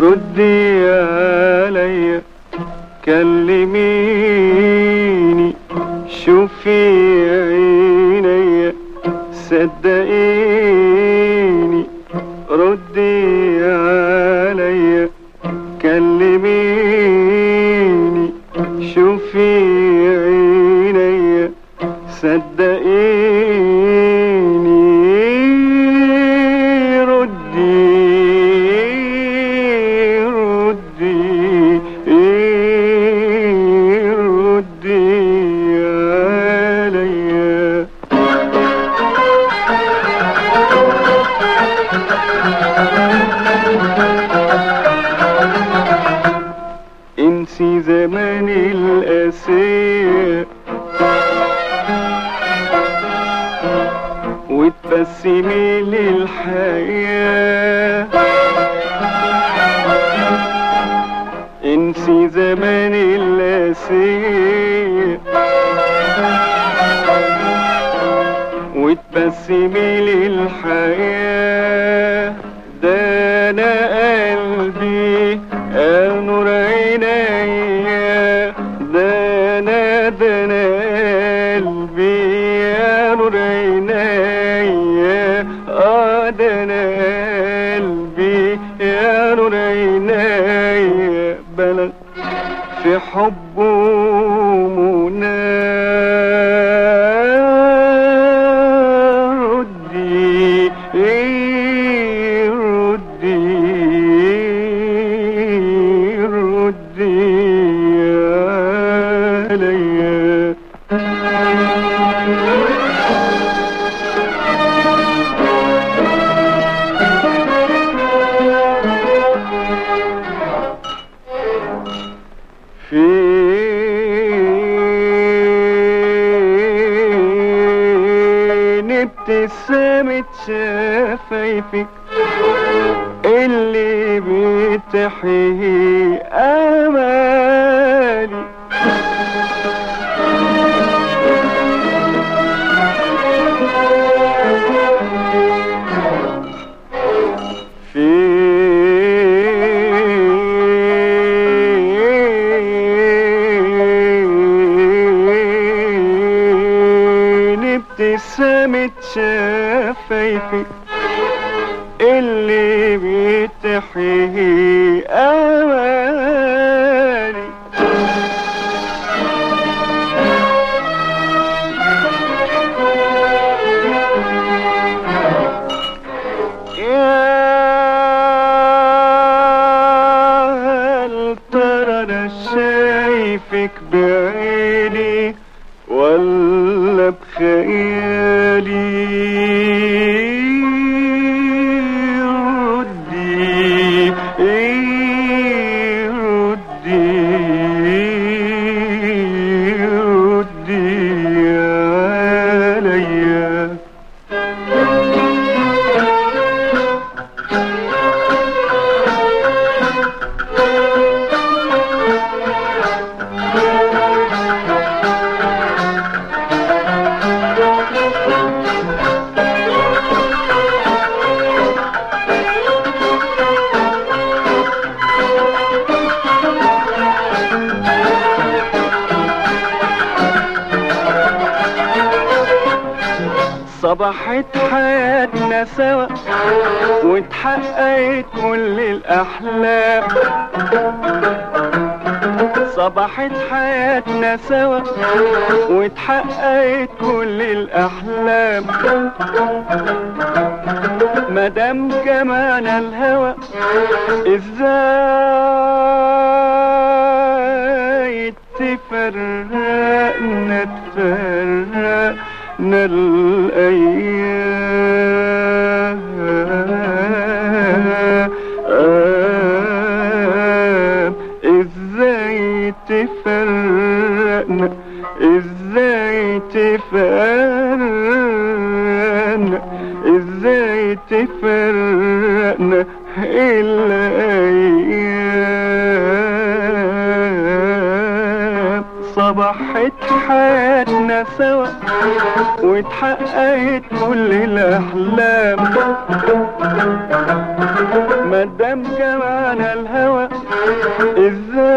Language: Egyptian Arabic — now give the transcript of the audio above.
ردي عليا كلميني شوفي عينيا صدقيني ردي عليا كلميني شوفي عينيا صدقيني ردي ردي ردي عليا انسي زمان القاسية وتبسمي للحياة انسي زمان القاسية وتبسمي للحياة ده انا قلبي يا نور عينيا ده انا ده انا قلبي يا نور عينيا اه ده انا قلبي يا نور عينيا بلد في حبه منى ردي ردي ردي عليا فين ابتسامة شفايفك اللي بتحيي امالي فين ابتسامة شفايفك اللي بتحيي امالي يا هل ترى انا شايفك بعيني ولا بخيالي ردي ردي ردي عليا صبحت حياتنا سوا واتحققت كل الأحلام صبحت حياتنا سوا واتحققت كل الأحلام مدام جمعنا الهوى ازاي تفرقنا تفرقنا الأيام ازاي تفرقنا ازاي تفرقنا ازاي تفرقنا الأيام صبحت حياتنا سوا واتحققت كل الاحلام مادام جمعنا الهوى ازاي